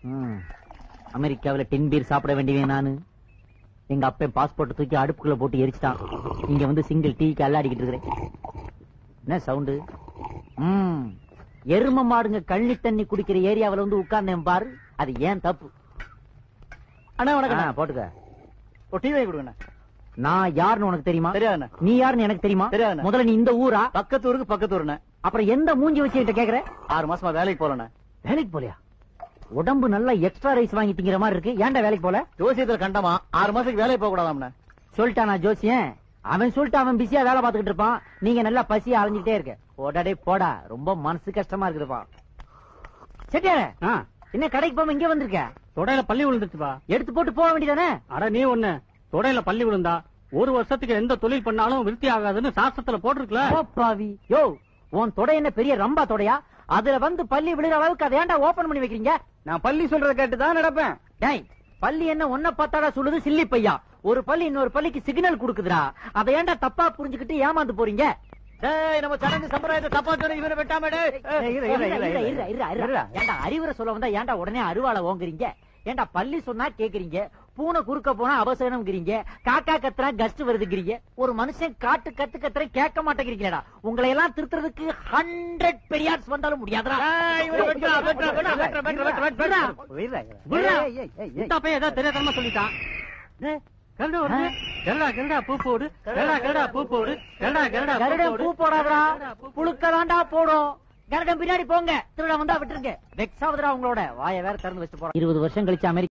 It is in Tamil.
ம். அமெரிக்காவுல டென் பீர் சாப்பிட வேண்டியவன் நானு எங்க அப்பன் பாஸ்போர்ட் தூக்கி அடுப்புக்குள்ள போட்டு எரிச்சிட்டான் இங்க வந்து சிங்கிள் டீக்கு அல்லாடிக்கிட்டு இருக்கிறேன் என்ன சவுண்டு ம் எரும மாடுங்க கழனி தண்ணி குடிக்கிற ஏரியாவுல வந்து உட்கார்ந்தேன் பாரு அது ஏன் தப்பு அண்ணா ஆ, வணக்கம் போட்டுக்க ஒரு டீ வாங்கி கொடுங்கண்ணா நான் யாருன்னு உனக்கு தெரியுமா தெரியாதுண்ணா நீ யாருன்னு எனக்கு தெரியுமா தெரியாதுண்ணே. முதல்ல நீ இந்த ஊரா பக்கத்து ஊருக்கு பக்கத்து ஊருண்ணே அப்புறம் எந்த மூஞ்சி வச்சு என்கிட்ட கேக்குற ஆறு மாசமா வேலைக்கு போலண்ணே வேலைக்கு போலியா உடம்பு நல்லா எக்ஸ்ட்ரா ரைஸ் வாங்கி திங்கிற மாதிரி இருக்கு ஏன்டா வேலைக்கு போல ஜோசியத்துல கண்டமா ஆறு மாசத்துக்கு வேலைக்கு போக கூடாதாம்ண்ணே சொல்லிட்டானா ஜோசியன் அவன் சொல்லிட்டு அவன் பிஸியா வேலை பார்த்துக்கிட்டு இருப்பான் நீங்க நல்லா பசியா அலைஞ்சிட்டே இருக்க போடாடே போடா ரொம்ப மனசு கஷ்டமா இருக்குதுப்பா செட்டியார என்ன கடைக்கு போகாம இங்க வந்திருக்க தொடையில பள்ளி விழுந்துச்சுப்பா எடுத்து போட்டு போக வேண்டியதானே அட நீ ஒண்ணு தொடையில பள்ளி விழுந்தா ஒரு வருஷத்துக்கு எந்த தொழில் பண்ணாலும் விருத்தி ஆகாதுன்னு சாஸ்திரத்துல போட்டிருக்கல பாவி யோ உன் தொடை என்ன பெரிய ரம்பா தொடையா அதுல வந்து பள்ளி விழுகிற அளவுக்கு அதை ஏன்டா ஓபன் பண்ணி வைக்கிறீங்க நான் பள்ளி சொல்றத கேட்டு தான் நடப்பேன் டேய் பள்ளி என்ன ஒன்ன பார்த்தாடா சொல்லுது சில்லி பையா ஒரு பள்ளி இன்னொரு பள்ளிக்கு சிக்னல் கொடுக்குதுடா அதை ஏன்டா தப்பா புரிஞ்சுக்கிட்டு ஏமாந்து போறீங்க டேய் நம்ம சடங்கு சம்பிரதாயத்தை தப்பா சொன்ன இவரை வெட்டாம டேய் ஏய், இரு, இரு, இரு, இரு, இரு. இருடா, இருடா, இருடா. ஏன்டா அறிவுரை சொல்ல வந்தா ஏன்டா உடனே அருவாளை ஓங்குறீங்க ஏன்டா பள்ளி சொன்னா கேக்குறீங்க பூனை குறுக்க போனா அவசரம்ங்கிறீங்க காக்கா கத்துறா கஸ்ட் வருதுங்கிறீங்க ஒரு மனுஷன் காட்டு கத்து கத்துற கேட்க மாட்டேங்கிறீங்களா உங்களை எல்லாம் திருத்துறதுக்கு ஹண்ட்ரட் பெரியார்ஸ் வந்தாலும் முடியாதுடா ஏய், இவரை வெட்டுறா, வெட்டுறா, வெட்டுறா, வெட்டுறா, வெட்டுறா, வெட்டுறா, வெட்டுறா. விட்றா. இந்த பையன் ஏதோ தெரியாதனமா சொல்லிட்டான் டேய், கருடா வருது. கருடா கருடா பூ போடு கருடா கருடா பூ போடு கருடா கருடா பூ கருடன் போடு. பூ போடாதடா கருடா, பூ போடு. புழுக்கதாண்டா போடும் கருடன் பின்னாடி போங்க திருவிழா வந்தா விட்டுருங்க வெக்ஸாவதுடா உங்களோட வாய வேற திறந்து வச்சுட்டு போறோம் இருபது வருஷம் கழிச்சு அமெரிக்கா